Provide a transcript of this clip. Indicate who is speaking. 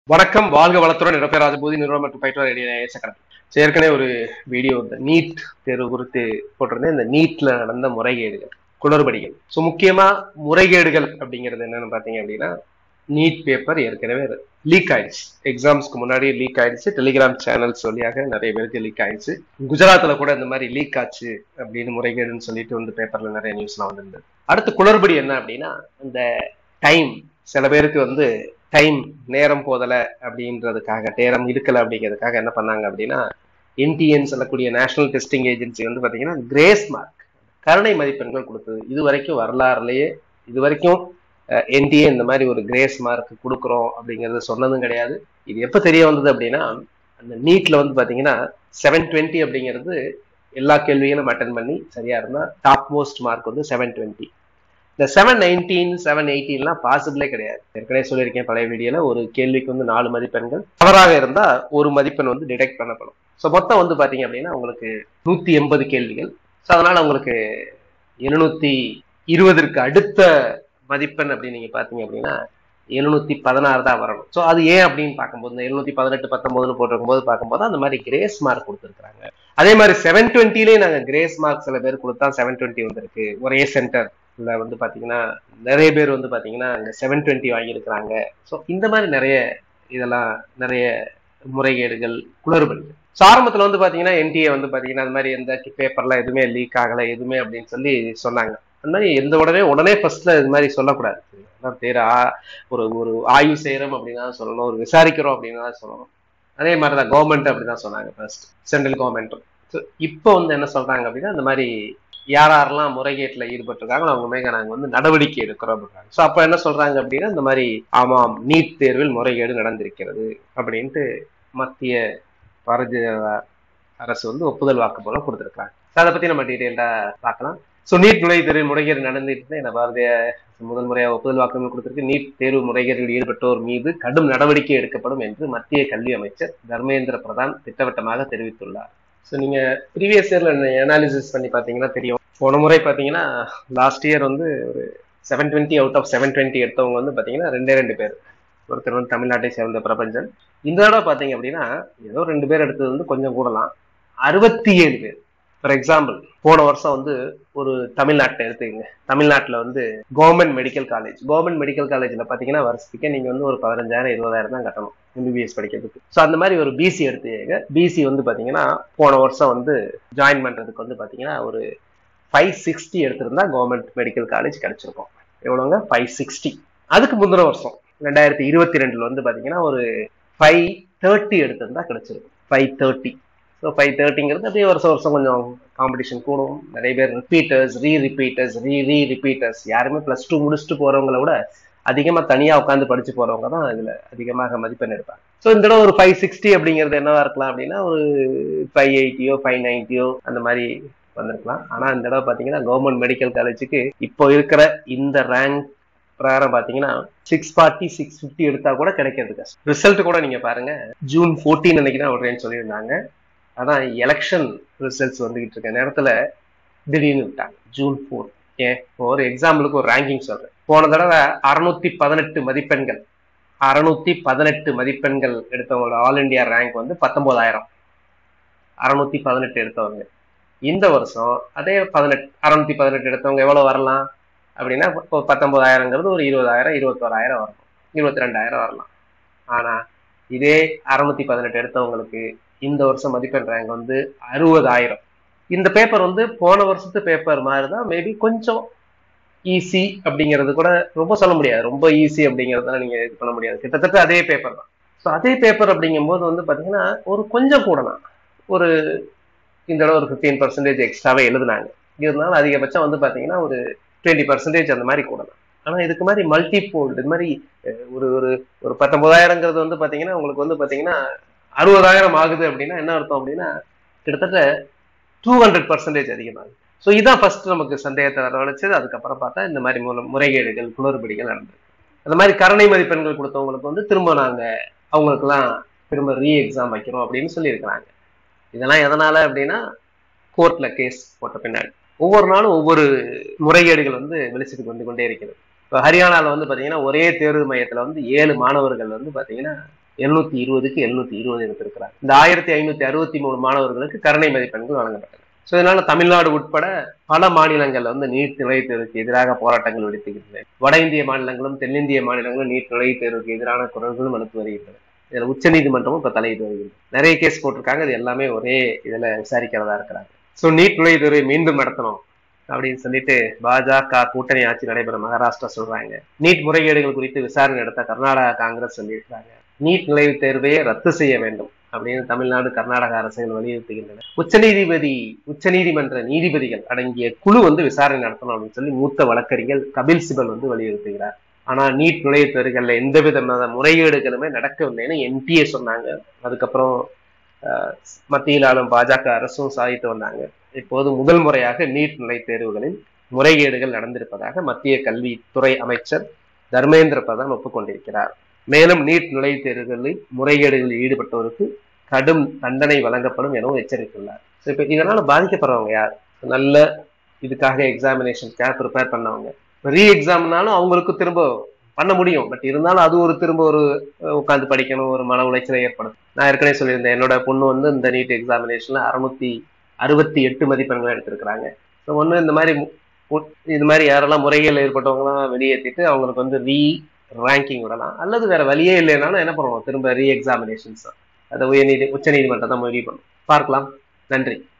Speaker 1: வணக்கம் வாழ்க வளத்துடன் நிரப்பேர் ராஜபூதி நிறுவனம் மற்றும் பயிற்றுவர் சக்கரம் ஏற்கனவே ஒரு வீடியோ இந்த நீட் தேர்வு குறித்து போட்டிருந்தேன் இந்த நீட்ல நடந்த முறைகேடுகள் குளறுபடிகள் ஸோ முக்கியமா முறைகேடுகள் அப்படிங்கிறது என்னன்னு பாத்தீங்க அப்படின்னா நீட் பேப்பர் ஏற்கனவே லீக் ஆயிடுச்சு எக்ஸாம்ஸ்க்கு முன்னாடி லீக் ஆயிடுச்சு டெலிகிராம் சேனல்ஸ் வழியாக நிறைய பேருக்கு லீக் ஆயிடுச்சு குஜராத்ல கூட இந்த மாதிரி லீக் ஆச்சு அப்படின்னு முறைகேடுன்னு சொல்லிட்டு வந்து பேப்பர்ல நிறைய நியூஸ்லாம் வந்திருந்தது அடுத்து குளறுபடி என்ன அப்படின்னா இந்த டைம் சில பேருக்கு வந்து டைம் நேரம் போதல அப்படின்றதுக்காக நேரம் இருக்கல அப்படிங்கிறதுக்காக என்ன பண்ணாங்க அப்படின்னா என்டிஎன் சொல்லக்கூடிய நேஷனல் டெஸ்டிங் ஏஜென்சி வந்து பாத்தீங்கன்னா கிரேஸ் மார்க் கருணை மதிப்பெண்கள் கொடுத்தது இது வரைக்கும் வரலாறுலயே இது வரைக்கும் என்டிஏ இந்த மாதிரி ஒரு கிரேஸ் மார்க் கொடுக்குறோம் அப்படிங்கறது சொன்னதும் கிடையாது இது எப்ப தெரிய வந்தது அப்படின்னா அந்த நீட்ல வந்து பாத்தீங்கன்னா செவன் டுவெண்ட்டி அப்படிங்கிறது எல்லா கேள்விகளும் அட்டன் பண்ணி சரியா இருந்தா டாப் மோஸ்ட் மார்க் வந்து செவன் டுவெண்ட்டி இந்த செவன் நைன்டீன் செவன் எயிட்டீன்லாம் பாசிபிளே கிடையாது ஏற்கனவே சொல்லியிருக்கேன் பழைய வீடியோல ஒரு கேள்விக்கு வந்து நாலு மதிப்பெண்கள் தவறாக இருந்தா ஒரு மதிப்பெண் வந்து டிடெக்ட் பண்ணப்படும் ஸோ மொத்தம் வந்து பாத்தீங்க அப்படின்னா உங்களுக்கு நூத்தி எண்பது கேள்விகள் ஸோ அதனால உங்களுக்கு எழுநூத்தி இருபதற்கு அடுத்த மதிப்பெண் அப்படின்னு நீங்க பாத்தீங்க அப்படின்னா எழுநூத்தி பதினாறு தான் வரணும் ஸோ அது ஏன் அப்படின்னு பார்க்கும்போது இந்த எழுநூத்தி பதினெட்டு பத்தொன்பதுன்னு போட்டிருக்கும் போது பார்க்கும்போது அந்த மாதிரி கிரேஸ் மார்க் கொடுத்துருக்காங்க அதே மாதிரி செவன் டுவெண்ட்டிலே நாங்க கிரேஸ் மார்க் சில பேர் கொடுத்தா செவன் டுவெண்ட்டி வந்திருக்கு ஒரே சென்டர் இல்ல வந்து பாத்தீங்கன்னா நிறைய பேர் வந்து பாத்தீங்கன்னா இந்த செவன் டுவெண்ட்டி வாங்கியிருக்கிறாங்க ஸோ இந்த மாதிரி நிறைய இதெல்லாம் நிறைய முறைகேடுகள் குளறுபடிகள் ஸோ ஆரம்பத்துல வந்து பாத்தீங்கன்னா என்டிஏ வந்து பாத்தீங்கன்னா அந்த மாதிரி எந்த பேப்பர்லாம் எதுவுமே லீக் ஆகலை எதுவுமே அப்படின்னு சொல்லி சொன்னாங்க அந்த மாதிரி எந்த உடனே உடனே ஃபர்ஸ்ட்ல இது மாதிரி சொல்லக்கூடாது பேர் ஒரு ஒரு ஆய்வு செய்யறோம் அப்படின்னா சொல்லணும் ஒரு விசாரிக்கிறோம் அப்படின்னு தான் சொல்லணும் அதே மாதிரி தான் கவர்மெண்ட் அப்படிதான் சொன்னாங்க ஃபர்ஸ்ட் சென்ட்ரல் கவர்மெண்ட்டும் ஸோ இப்போ வந்து என்ன சொல்றாங்க அப்படின்னா இந்த மாதிரி யார் யாரெல்லாம் முறைகேட்டில் ஈடுபட்டிருக்காங்களோ அவங்க மேக நாங்கள் வந்து நடவடிக்கை எடுக்கிறோம் அப்படின்றாங்க ஸோ அப்போ என்ன சொல்றாங்க அப்படின்னா இந்த மாதிரி ஆமாம் நீட் தேர்வில் முறைகேடு நடந்திருக்கிறது அப்படின்ட்டு மத்திய பாரதிய அரசு வந்து ஒப்புதல் வாக்கு போல கொடுத்துருக்காங்க அதை பத்தி நம்ம டீட்டெயில்டா பார்க்கலாம் ஸோ நீட் நுழைவு தேர்வில் முறைகேடு நடந்துட்டு என்ன பாரதிய முதல் முறையாக ஒப்புதல் வாக்குகள் கொடுத்திருக்கு நீட் தேர்வு முறைகேடுகளில் ஈடுபட்டோர் மீது கடும் நடவடிக்கை எடுக்கப்படும் என்று மத்திய கல்வி அமைச்சர் தர்மேந்திர பிரதான் திட்டவட்டமாக தெரிவித்துள்ளார் ஸோ நீங்க ப்ரீவியஸ் இயர்ல அனாலிசிஸ் பண்ணி பார்த்தீங்கன்னா தெரியும் போன முறை பார்த்தீங்கன்னா லாஸ்ட் இயர் வந்து ஒரு seven twenty out of seven twenty எடுத்தவங்க வந்து பார்த்தீங்கன்னா ரெண்டே ரெண்டு பேர் ஒருத்தர் வந்து தமிழ்நாட்டை சேர்ந்த பிரபஞ்சன் இந்த தடவை பார்த்தீங்க அப்படின்னா ஏதோ ரெண்டு பேர் எடுத்தது வந்து கொஞ்சம் கூடலாம் அறுபத்தி ஏழு பேர் ஃபார் எக்ஸாம்பிள் போன வருஷம் வந்து ஒரு தமிழ்நாட்டை எடுத்துக்கங்க தமிழ்நாட்டில் வந்து government medical college government medical காலேஜில் பார்த்தீங்கன்னா வருஷத்துக்கே நீங்கள் வந்து ஒரு பதினஞ்சாயிரம் இருபதாயிரம் தான் கட்டணும் எம்பிபிஎஸ் படிக்கிறதுக்கு ஸோ அந்த மாதிரி ஒரு பிசி எடுத்துக்கங்க பிசி வந்து பார்த்தீங்கன்னா போன வருஷம் வந்து ஜாயின் பண்ணுறதுக்கு வந்து பார்த்தீங்கன்னா ஒரு ஃபைவ் சிக்ஸ்டி எடுத்திருந்தா கவர்மெண்ட் மெடிக்கல் காலேஜ் கிடைச்சிருக்கும் எவ்வளோங்க ஃபைவ் சிக்ஸ்டி அதுக்கு முந்தின வருஷம் ரெண்டாயிரத்தி இருபத்தி ரெண்டுல வந்து பார்த்தீங்கன்னா ஒரு ஃபைவ் தேர்ட்டி எடுத்திருந்தா கிடைச்சிருக்கும் ஃபைவ் தேர்ட்டி ஸோ ஃபைவ் தேர்ட்டிங்கிறது அப்படியே வருஷம் வருஷம் கொஞ்சம் காம்படிஷன் கூடும் நிறைய பேர் repeaters re repeaters re re repeaters யாருமே ப்ளஸ் டூ முடிச்சுட்டு போறவங்கள விட அதிகமாக தனியாக உட்காந்து படிச்சு போறவங்க தான் இதுல அதிகமாக மதிப்பெண் எடுப்பாங்க ஸோ இந்த தடவை ஒரு ஃபைவ் சிக்ஸ்டி அப்படிங்கிறது என்னவா இருக்கலாம் அப்படின்னா ஒரு ஃபைவ் எயிட்டியோ ஃபைவ் நைன்ட்டியோ அந்த மாதிரி வந்திருக்கலாம் ஆனா இந்த தடவை பாத்தீங்கன்னா கவர்மெண்ட் மெடிக்கல் காலேஜுக்கு இப்போ இருக்கிற இந்த ரேங்க் பிரகாரம் பாத்தீங்கன்னா சிக்ஸ் ஃபார்ட்டி சிக்ஸ் ஃபிஃப்டி எடுத்தா கூட கிடைக்கிறது கஷ்டம் ரிசல்ட் கூட நீங்க பாருங்க ஜூன் ஃபோர்டீன் அன்னைக்கு தான் விடுறேன்னு சொல்லியிருந்தாங்க அதான் எலெக்ஷன் ரிசல்ட்ஸ் வந்துகிட்டு இருக்க நேரத்துல திடீர்னு விட்டாங்க ஜூன் ஃபோர் ஏன் ஒரு எக்ஸாம்பிளுக்கு ஒரு ரேங்கிங் சொல்றேன் போன தடவை அறுநூத்தி பதினெட்டு மதிப்பெண்கள் அறுநூத்தி பதினெட்டு மதிப்பெண்கள் எடுத்தவங்களோட ஆல் இண்டியா ரேங்க் வந்து பத்தொன்பதாயிரம் அறுநூத்தி பதினெட்டு எடுத்தவங்க இந்த வருஷம் அதே பதினெட்டு அறுநூத்தி பதினெட்டு எடுத்தவங்க எவ்வளவு வரலாம் அப்படின்னா இப்போ பத்தொன்பதாயிரங்கிறது ஒரு இருபதாயிரம் இருபத்தோராயிரம் வரணும் இருபத்தி ரெண்டாயிரம் வரலாம் ஆனா இதே அறுநூத்தி பதினெட்டு எடுத்தவங்களுக்கு இந்த வருஷம் மதிப்பெண் ரேங்க் வந்து அறுபதாயிரம் இந்த பேப்பர் வந்து போன வருஷத்து பேப்பர் மாதிரி தான் மேபி கொஞ்சம் ஈஸி அப்படிங்கிறது கூட ரொம்ப சொல்ல முடியாது ரொம்ப ஈஸி அப்படிங்கிறத நீங்க இது பண்ண முடியாது கிட்டத்தட்ட அதே பேப்பர் தான் ஸோ அதே பேப்பர் அப்படிங்கும் போது வந்து பாத்தீங்கன்னா ஒரு கொஞ்சம் கூடலாம் ஒரு இந்த தடவை ஒரு ஃபிஃப்டீன் பர்சன்டேஜ் எக்ஸ்ட்ராவே எழுதுனாங்க இருந்தாலும் அதிகபட்சம் வந்து பாத்தீங்கன்னா ஒரு டுவெண்ட்டி பர்சன்டேஜ் அந்த மாதிரி கூடலாம் ஆனா இதுக்கு மாதிரி மல்டி போல்டு இது மாதிரி ஒரு ஒரு ஒரு பத்தொன்பதாயிரங்கிறது வந்து பாத்தீங்கன்னா உங்களுக்கு வந்து பாத்தீங்கன்னா அறுபதாயிரம் ஆகுது அப்படின்னா என்ன அர்த்தம் அப்படின்னா கிட்டத்தட்ட டூ ஹண்ட்ரட் பர்சன்டேஜ் அதிகமாகுது ஸோ இதான் ஃபர்ஸ்ட் நமக்கு சந்தேகத்தை வரவழைச்சது அதுக்கப்புறம் பார்த்தா இந்த மாதிரி மூலம் முறைகேடுகள் குளறுபடிகள் நடந்திருக்கு அந்த மாதிரி கருணை மதிப்பெண்கள் கொடுத்தவங்களுக்கு வந்து திரும்ப நாங்க அவங்களுக்குலாம் திரும்ப ரீ எக்ஸாம் வைக்கிறோம் அப்படின்னு சொல்லியிருக்கிறாங்க இதெல்லாம் எதனால அப்படின்னா கோர்ட்ல கேஸ் போட்ட பின்னாடி ஒவ்வொரு நாளும் ஒவ்வொரு முறைகேடுகள் வந்து வெளிச்சத்துக்கு வந்து கொண்டே இருக்கிறது இப்போ ஹரியானாவில் வந்து பார்த்தீங்கன்னா ஒரே தேர்வு மையத்தில் வந்து ஏழு மாணவர்கள் வந்து பார்த்தீங்கன்னா எழுநூத்தி இருபதுக்கு எழுநூத்தி இருபது எடுத்திருக்கிறாங்க இந்த ஆயிரத்தி ஐநூத்தி அறுபத்தி மூணு மாணவர்களுக்கு கருணை மதிப்பெண்கள் வழங்கப்பட்டது ஸோ இதனால தமிழ்நாடு உட்பட பல மாநிலங்கள்ல வந்து நீட் நுழைவுத் தேர்வுக்கு எதிராக போராட்டங்கள் வெடித்துகின்றன வட இந்திய மாநிலங்களும் தென்னிந்திய மாநிலங்களும் நீட் நுழைவுத் தேர்வுக்கு எதிரான குரல்களும் அனுப்பி வருகின்றன இதுல உச்ச நீதிமன்றமும் இப்ப தலையிட்டு வருகிறது நிறைய கேஸ் போட்டிருக்காங்க இது எல்லாமே ஒரே இதுல விசாரிக்கிறதா இருக்கிறாங்க ஸோ நீட் நுழைவுத் தேர்வை மீண்டும் நடத்தணும் அப்படின்னு சொல்லிட்டு பாஜக கூட்டணி ஆட்சி நடைபெறும் மகாராஷ்டிரா சொல்றாங்க நீட் முறைகேடுகள் குறித்து விசாரணை நடத்த கர்நாடகா காங்கிரஸ் சொல்லியிருக்காங்க நீட் நுழைவுத் தேர்வையே ரத்து செய்ய வேண்டும் அப்படின்னு தமிழ்நாடு கர்நாடக அரசுகள் வலியுறுத்துகின்றன உச்சநீதிபதி உச்சநீதிமன்ற நீதிபதிகள் அடங்கிய குழு வந்து விசாரணை நடத்தணும் அப்படின்னு சொல்லி மூத்த வழக்கறிஞர் கபில் சிபல் வந்து வலியுறுத்துகிறார் ஆனா நீட் நுழைவுத் தேர்வுகள்ல எந்த விதமான முறைகேடுகளுமே நடக்கவில்லைன்னு என்டிஏ சொன்னாங்க அதுக்கப்புறம் மத்தியில் ஆளும் பாஜக அரசும் சாதித்து வந்தாங்க இப்போது முதல் முறையாக நீட் நுழைவுத் தேர்வுகளில் முறைகேடுகள் நடந்திருப்பதாக மத்திய கல்வித்துறை அமைச்சர் தர்மேந்திர பிரதான் ஒப்புக்கொண்டிருக்கிறார் மேலும் நீட் நுழைவுத் தேர்வுகளில் முறைகேடுகளில் ஈடுபட்டோருக்கு கடும் தண்டனை வழங்கப்படும் எனவும் எச்சரித்துள்ளார் இப்ப இதனால பாதிக்கப்படுறவங்க யார் நல்ல இதுக்காக எக்ஸாமினேஷனுக்காக ப்ரிப்பேர் பண்ணவங்க ரீ எக்ஸாம்னாலும் அவங்களுக்கு திரும்ப பண்ண முடியும் பட் இருந்தாலும் அது ஒரு திரும்ப ஒரு உட்காந்து படிக்கணும் ஒரு மன உளைச்சலை ஏற்படும் நான் ஏற்கனவே சொல்லியிருந்தேன் என்னோட பொண்ணு வந்து இந்த நீட் எக்ஸாமினேஷன்ல அறுநூத்தி அறுபத்தி எட்டு மதிப்பெண்கள் எடுத்திருக்கிறாங்க ஸோ ஒன்று இந்த மாதிரி இது மாதிரி யாரெல்லாம் முறைகள் ஏற்பட்டவங்களாம் வெளியேற்றிட்டு அவங்களுக்கு வந்து ரீ ரேங்கிங் விடலாம் அல்லது வேற வழியே இல்லைனாலும் என்ன பண்ணுவோம் திரும்ப ரீ எக்ஸாமினேஷன்ஸ் அதை உயர்நீதி உச்ச நீதிமன்றம் தான் முடிவு பண்ணும் பார்க்கலாம் நன்றி